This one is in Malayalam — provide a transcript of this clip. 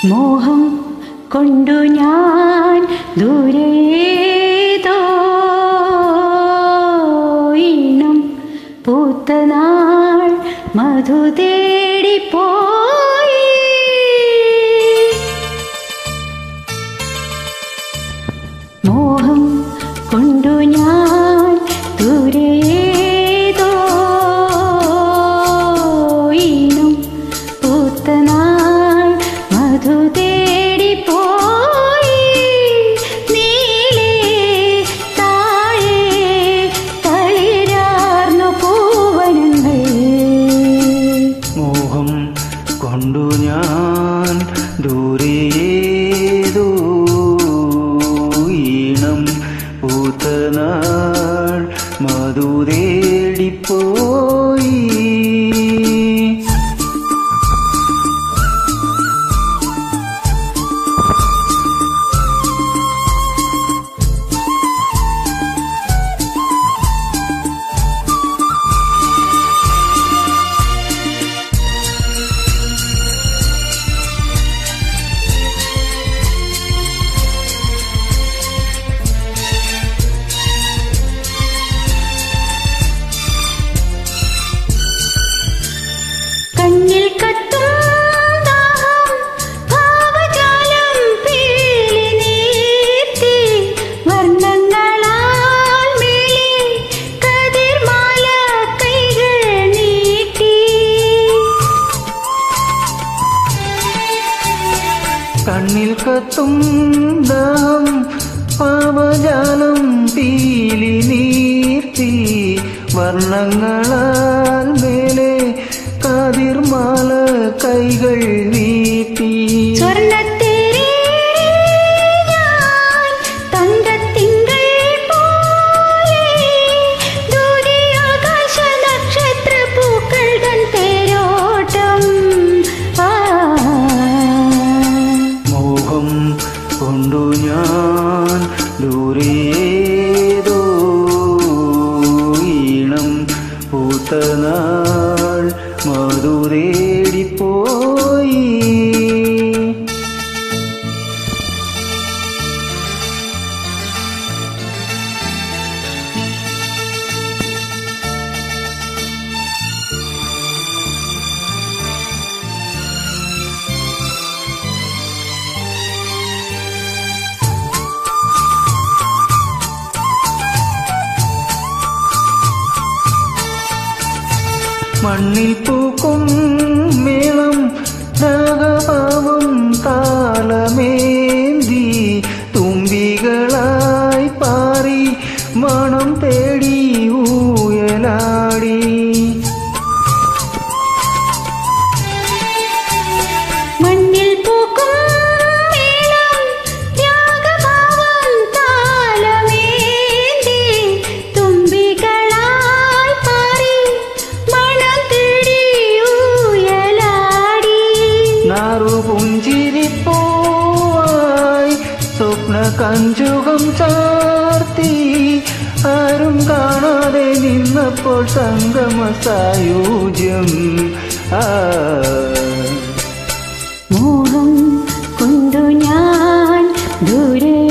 മോഹം കൊണ്ടു ഞാൻ ദൂരേതോ ഈണം പൂത്തനാൾ മധു തേടിപ്പോയി മോഹം കൊണ്ടു ഞാൻ ദൂരേതോ ഈണം പൂത്തനാൾ മധു തേടിപ്പോയി നീളേ താഴെ തളിരാർന്നു പൂവനങ്ങൾ മോഹം കൊണ്ടു ഞാൻ ദൂരേതോ ഈണം പൂത്തനാൾ മധു തേടിപ്പോയി കണ്ണിൽ കത്തും ദാഹം ഭാവജാലം പീലി നീർത്തി വർണ്ണങ്ങളാൽ മേലെ കതിർമാല കൈകൾ നീട്ടി കണ്ണിൽ കത്തും ദാഹം പാവജാലം പീലി നീർത്തി വർണ്ണങ്ങളാൽ മേലെ കാതിർമാല കൈകൾ നീട്ടി സ്വർണ്ണത്തേരേ ഞാൻ തങ്കത്തിങ്കൾ പോലെ ദൂരെ ആകാശ നക്ഷത്ര പൂക്കൾ തൻ തേരോട്ടം ആ മോഹം കൊണ്ടു ഞാൻ ദൂരേതോ ഈണം പൂത്തനാൾ മധു തേടിപ്പോയി മണ്ണിൽ പൂക്കും മേളം രാഗഭാവം താളമേന്തി തുമ്പികളായി പാറി മണം തേടി ഊയലാടി മണ്ണിൽ പൂക്കും മേളം ത്യാഗഭാവം താളമേന്തി തുമ്പികളായി പാറി മണം തേടി ഊയലാടി നാറു പുഞ്ചിരിപ്പോവായി സ്വപ്ന കഞ്ചുകം ചാർത്തി ആരും കാണാതെ നിന്നപ്പോൾ സംഗമ സായൂജ്യം ആ മോഹം കൊണ്ടു ഞാൻ ദൂരെ